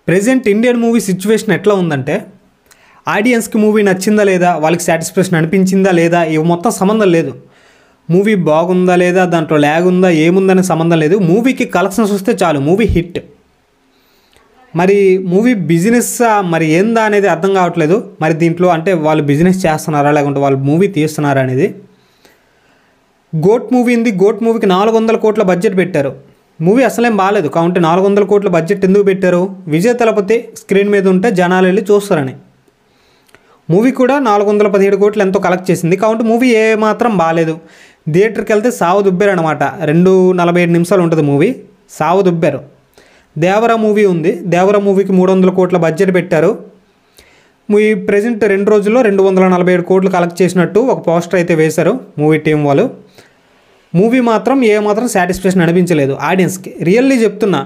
Present Indian movie situation ఎట్లా ఉందంటే ఆడియన్స్కి మూవీ నచ్చిందా లేదా వాళ్ళకి సాటిస్ఫాక్షన్ అనిపించిందా లేదా ఇవి మొత్తం సంబంధం లేదు మూవీ బాగుందా లేదా దాంట్లో ల్యాగ్ ఉందా ఏముందనే సంబంధం లేదు మూవీకి కలెక్షన్స్ వస్తే చాలు మూవీ హిట్ మరి మూవీ బిజినెస్ మరి ఏందా అనేది అర్థం కావట్లేదు మరి దీంట్లో అంటే వాళ్ళు బిజినెస్ చేస్తున్నారా లేకుంటే వాళ్ళు మూవీ తీస్తున్నారా అనేది గోట్ మూవీ ఉంది గోట్ మూవీకి నాలుగు వందల కోట్ల బడ్జెట్ పెట్టారు మూవీ అసలేం బాగాలేదు కాబట్టి నాలుగు వందల కోట్ల బడ్జెట్ ఎందుకు పెట్టారు విజయ్ తలపతి స్క్రీన్ మీద ఉంటే జనాలు వెళ్ళి చూస్తారని మూవీ కూడా నాలుగు వందల పదిహేడు కోట్లు ఎంతో కలెక్ట్ చేసింది కాబట్టి మూవీ ఏ మాత్రం బాగాలేదు థియేటర్కి వెళ్తే సావు దుబ్బారు అనమాట రెండు నలభై ఏడు నిమిషాలు ఉంటుంది మూవీ సావు దుబ్బారు దేవర మూవీ ఉంది దేవర మూవీకి మూడు వందల కోట్ల బడ్జెట్ పెట్టారు మూవీ ప్రజెంట్ రెండు రోజుల్లో రెండు వందల నలభై ఏడు కోట్లు కలెక్ట్ చేసినట్టు ఒక పోస్టర్ అయితే వేశారు మూవీ టీం వాళ్ళు మూవీ మాత్రం ఏ మాత్రం సాటిస్ఫాక్షన్ అనిపించలేదు ఆడియన్స్కి రియల్లీ చెప్తున్నా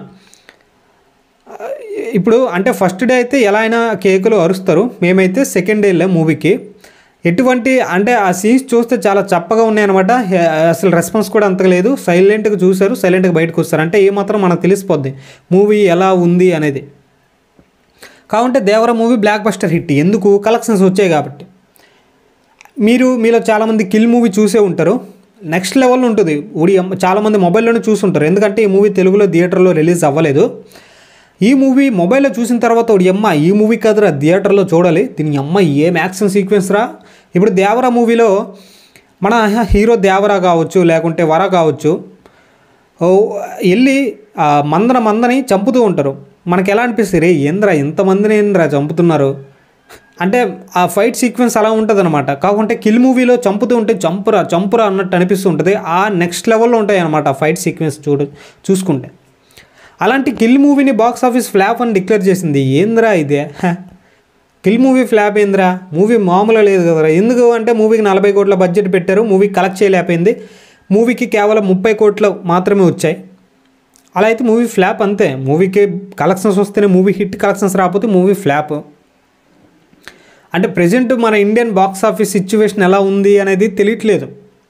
ఇప్పుడు అంటే ఫస్ట్ డే అయితే ఎలా అయినా కేకులు అరుస్తారు మేమైతే సెకండ్ డే వెళ్ళాం మూవీకి ఎటువంటి అంటే ఆ సీన్స్ చూస్తే చాలా చప్పగా ఉన్నాయన్నమాట హే- అసలు రెస్పాన్స్ కూడా అంతగా లేదు సైలెంట్గా చూశారు సైలెంట్గా బయటకు వస్తారు అంటే ఏమాత్రం మనకు తెలిసిపోద్ది మూవీ ఎలా ఉంది అనేది కావుంటే Devara movie blockbuster hit ఎందుకు కలెక్షన్స్ వచ్చాయి కాబట్టి మీరు మీలో చాలామంది కిల్ మూవీ చూసే ఉంటారు నెక్స్ట్ లెవెల్ ఉంటుంది ఉడి చాలామంది మొబైల్లోనే చూసుంటారు ఎందుకంటే ఈ మూవీ తెలుగులో థియేటర్లో రిలీజ్ అవ్వలేదు ఈ మూవీ మొబైల్లో చూసిన తర్వాత ఒకటి అమ్మ ఈ మూవీ కదరా థియేటర్లో చూడాలి దీని అమ్మ ఏం యాక్షన్ సీక్వెన్స్ రా ఇప్పుడు దేవరా మూవీలో మన హీరో దేవరా కావచ్చు లేకుంటే వర కావచ్చు ఓ వెళ్ళి ఆ మందన మందని చంపుతూ ఉంటారు మనకి ఎలా అనిపిస్తుంది రే ఏంద్రా ఇంతమందిని ఏంద్రా చంపుతున్నారు అంటే ఆ ఫైట్ సీక్వెన్స్ అలా ఉంటుంది అనమాట కాకుంటే కిల్ మూవీలో చంపుతూ ఉంటే చంపురా చంపురా అన్నట్టు అనిపిస్తూ ఉంటుంది ఆ నెక్స్ట్ లెవెల్లో ఉంటాయి అనమాట ఆ ఫైట్ సీక్వెన్స్ చూడు చూసుకుంటే అలాంటి కిల్ మూవీని బాక్స్ ఆఫీస్ ఫ్లాప్ అని డిక్లేర్ చేసింది ఏంద్రా ఇదే హ. కిల్ మూవీ ఫ్లాప్ ఏంద్రా మూవీ మామూలుగా లేదు కదరా ఎందుకు అంటే మూవీకి నలభై కోట్ల బడ్జెట్ పెట్టారు మూవీ కలెక్ట్ చేయలేకపోయింది మూవీకి కేవలం ముప్పై కోట్లు మాత్రమే వచ్చాయి అలా అయితే మూవీ ఫ్లాప్ అంతే మూవీకి కలెక్షన్స్ వస్తేనే మూవీ హిట్ కలెక్షన్స్ రాకపోతే మూవీ ఫ్లాప్ అంటే ప్రజెంట్ మన ఇండియన్ బాక్స్ ఆఫీస్ సిచ్యువేషన్ ఎలా ఉంది అనేది తెలియట్లేదు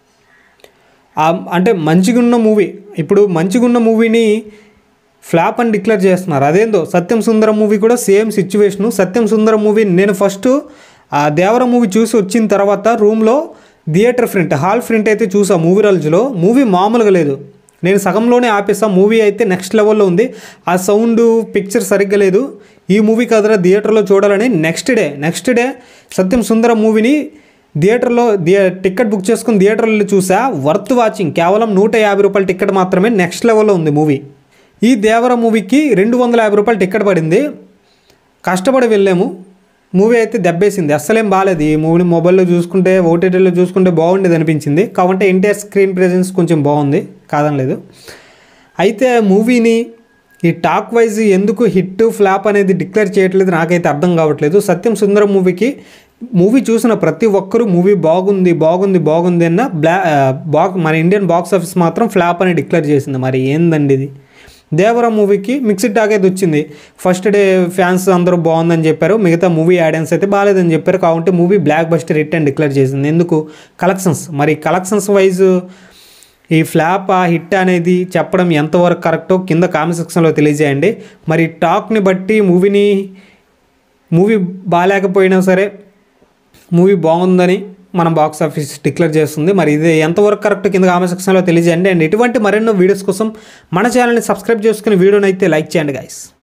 ఆ- అంటే మంచిగున్న మూవీ ఇప్పుడు మంచిగున్న మూవీని ఫ్లాప్ అని డిక్లేర్ చేస్తున్నారు అదేందో సత్యం సుందరం మూవీ కూడా same situation Satyam Sundaram movie నేను ఫస్ట్ ఆ దేవర మూవీ చూసి వచ్చిన తర్వాత రూమ్లో థియేటర్ ప్రింట్ హాల్ ప్రింట్ అయితే చూసా మూవీ రాల్జ్లో మూవీ మామూలుగా లేదు నేను సగంలోనే ఆపేసా మూవీ అయితే నెక్స్ట్ లెవెల్లో ఉంది ఆ సౌండ్ పిక్చర్ సరిగ్గా లేదు ఈ మూవీ కదరా థియేటర్లో చూడాలని next day next day Satyam Sundaram మూవీని థియేటర్లో థియే టికెట్ బుక్ చేసుకుని థియేటర్లో చూసా వర్త్ వాచింగ్ కేవలం నూట యాభై రూపాయల టికెట్ మాత్రమే నెక్స్ట్ లెవెల్లో ఉంది మూవీ ఈ దేవర మూవీకి రెండు వందల యాభై రూపాయల టికెట్ పడింది కష్టపడి వెళ్ళాము మూవీ అయితే దెబ్బేసింది అస్సలేం బాగాలేదు ఈ మూవీని మొబైల్లో చూసుకుంటే ఓటీటీలో చూసుకుంటే బాగుండేది అనిపించింది కాబట్టి ఎన్టీఆర్ స్క్రీన్ ప్రెజెన్స్ కొంచెం బాగుంది కాదనలేదు అయితే మూవీని ఈ టాక్ వైజ్ ఎందుకు హిట్ ఫ్లాప్ అనేది డిక్లేర్ చేయట్లేదు నాకైతే అర్థం కావట్లేదు సత్యం సుందరం మూవీకి మూవీ చూసిన ప్రతి ఒక్కరూ మూవీ బాగుంది బాగుంది బాగుంది అన్న బ్లా బాక్ మన ఇండియన్ బాక్స్ ఆఫీస్ మాత్రం ఫ్లాప్ అని డిక్లేర్ చేసింది మరి ఏందండి ఇది దేవర మూవీకి మిక్స్డ్ టాక్ అయితే వచ్చింది ఫస్ట్ డే ఫ్యాన్స్ అందరూ బాగుందని చెప్పారు మిగతా మూవీ ఆడియన్స్ అయితే బాగాలేదని చెప్పారు కాబట్టి మూవీ బ్లాక్ బస్టర్ హిట్ అని డిక్లేర్ చేసింది ఎందుకు కలెక్షన్స్ మరి కలెక్షన్స్ వైజ్ ఈ ఫ్లాప్ ఆ హిట్ అనేది చెప్పడం ఎంతవరకు కరెక్టో కింద కామెంట్ సెక్షన్లో తెలియజేయండి మరి టాక్ని బట్టి మూవీని మూవీ బాగాలేకపోయినా సరే మూవీ బాగుందని మన బాక్స్ ఆఫీస్ డిక్లేర్ చేస్తుంది మరి ఇది ఎంతవరకు కరెక్ట్ కింద కామెంట్ సెక్షన్లో తెలియజేయండి అండ్ ఇటువంటి మరెన్నో వీడియోస్ కోసం మన ఛానల్ని సబ్స్క్రైబ్ చేసుకుని వీడియోని అయితే లైక్ చేయండి గైస్